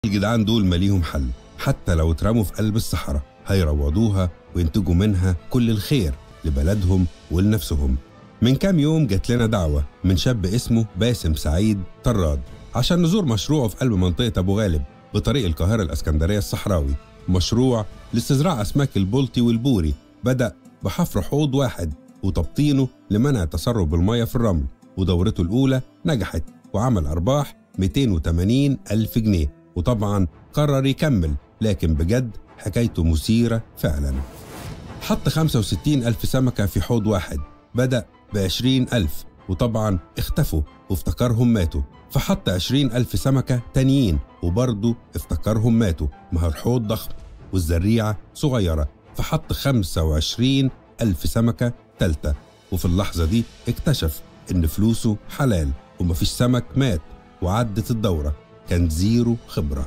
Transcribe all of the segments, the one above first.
الجدعان دول ماليهم حل حتى لو اترموا في قلب الصحراء هيروضوها وينتجوا منها كل الخير لبلدهم ولنفسهم من كام يوم جات لنا دعوة من شاب اسمه باسم سعيد طراد عشان نزور مشروعه في قلب منطقة أبو غالب بطريق القاهرة الأسكندرية الصحراوي مشروع لاستزراع أسماك البلطي والبوري بدأ بحفر حوض واحد وتبطينه لمنع تسرب المياه في الرمل ودورته الأولى نجحت وعمل أرباح 280 ألف جنيه وطبعا قرر يكمل لكن بجد حكايته مثيرة فعلا حط 65 ألف سمكة في حوض واحد بدأ ب 20 ألف وطبعا اختفوا وافتكرهم ماتوا فحط 20 ألف سمكة تانيين وبرضه افتكرهم ماتوا ما هو الحوض ضخم والزريعة صغيرة فحط 25 ألف سمكة تالتة وفي اللحظة دي اكتشف إن فلوسه حلال ومفيش سمك مات وعدت الدورة كان زيرو خبرة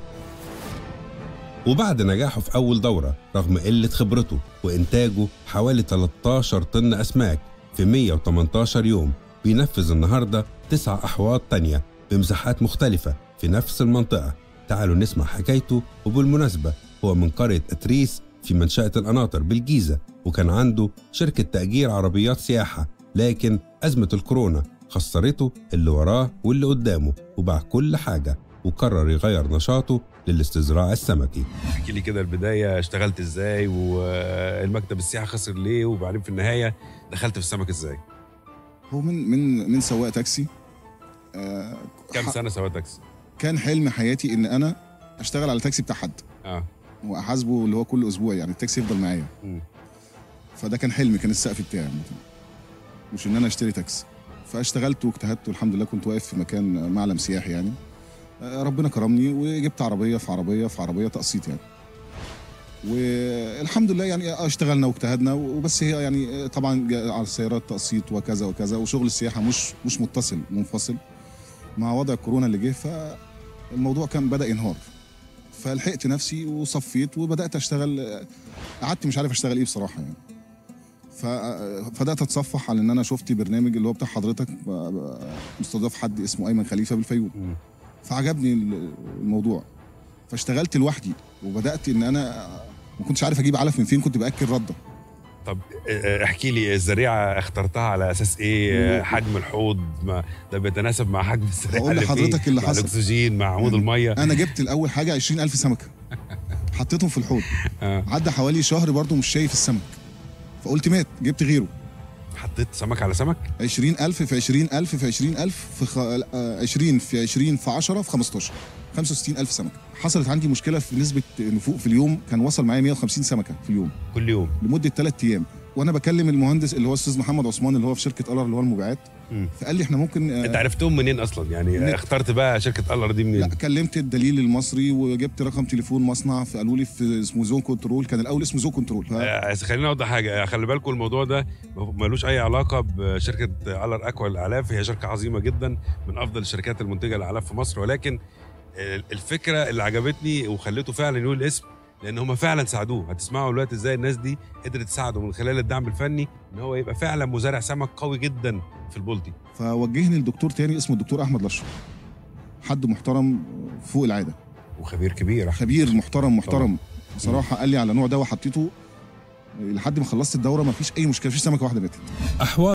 وبعد نجاحه في أول دورة رغم قلة خبرته وإنتاجه حوالي 13 طن أسماك في 118 يوم بينفذ النهاردة تسع أحواض تانية بمساحات مختلفة في نفس المنطقة تعالوا نسمع حكايته وبالمناسبة هو من قرية أتريس في منشأة القناطر بالجيزة وكان عنده شركة تأجير عربيات سياحة لكن أزمة الكورونا خسرته اللي وراه واللي قدامه وباع كل حاجة وقرر يغير نشاطه للاستزراع السمكي احكي لي كده البدايه اشتغلت ازاي والمكتب السياحه خسر ليه وبعدين في النهايه دخلت في السمك ازاي هو من من من سواق تاكسي آه كام ح- سنه سوا تاكسي كان حلم حياتي ان انا اشتغل على تاكسي بتاع حد اه واحاسبه اللي هو كل اسبوع يعني التاكسي يفضل معايا مم. فده كان حلمي كان السقف بتاعي عامة. مش ان انا اشتري تاكسي فاشتغلت واجتهدت والحمد لله كنت واقف في مكان معلم سياحي يعني آه، ربنا كرمني وجبت عربيه في عربيه في عربيه تقسيط يعني والحمد لله يعني اشتغلنا واجتهدنا وبس هي يعني طبعا جا- على السيارات تقسيط وكذا وكذا وشغل السياحه مش مش متصل منفصل مع وضع الكورونا اللي جه فالموضوع كان بدا ينهار فلحقت نفسي وصفيت وبدات اشتغل قعدت مش عارف اشتغل ايه بصراحه يعني فبدات اتصفح على ان انا شفت برنامج اللي هو بتاع حضرتك ب- ب- مستضاف حد اسمه ايمن خليفه بالفيوم مم. فعجبني الموضوع فاشتغلت لوحدي وبدات ان انا ما كنتش عارف اجيب علف من فين كنت باكل رده طب اه، احكي لي الزريعه اخترتها على اساس ايه مم. حجم الحوض ما ده بيتناسب مع حجم الزريعه هقول اللي فيه، لحضرتك اللي مع حصل. الاكسجين مع عمود يعني الميه انا جبت الاول حاجه 20000 سمكه حطيتهم في الحوض آه. عدى حوالي شهر برضو مش شايف السمك فقلت مات جبت غيره حطيت سمك على سمك 20000 في 20000 في 20000 في خ... آه، 20 في 20 في 10 في 15 65000 سمكه حصلت عندي مشكله في نسبه نفوق في اليوم كان وصل معايا 150 سمكه في اليوم كل يوم لمده ثلاث ايام وانا بكلم المهندس اللي هو الاستاذ محمد عثمان اللي هو في شركه قلر اللي هو المبيعات مم. فقال لي احنا ممكن آه، انت عرفتهم منين اصلا يعني نت. اخترت بقى شركه الر دي لا منين كلمت الدليل المصري وجبت رقم تليفون مصنع فقالوا لي في اسمه زون كنترول كان الاول اسمه زون كنترول ف... آه، خليني اوضح حاجه خلي بالكم الموضوع ده ملوش اي علاقه بشركه الر اكوا للاعلاف هي شركه عظيمه جدا من افضل الشركات المنتجه للاعلاف في مصر ولكن الفكره اللي عجبتني وخليته فعلا يقول الاسم لان هم فعلا ساعدوه هتسمعوا دلوقتي ازاي الناس دي قدرت تساعده من خلال الدعم الفني ان هو يبقى فعلا مزارع سمك قوي جدا في البلطي فوجهني لدكتور تاني اسمه الدكتور احمد لشر حد محترم فوق العاده وخبير كبير خبير محترم محترم طبعاً. بصراحه قال لي على نوع دواء حطيته لحد ما خلصت الدوره ما فيش اي مشكله مفيش سمكه واحده ماتت أحواض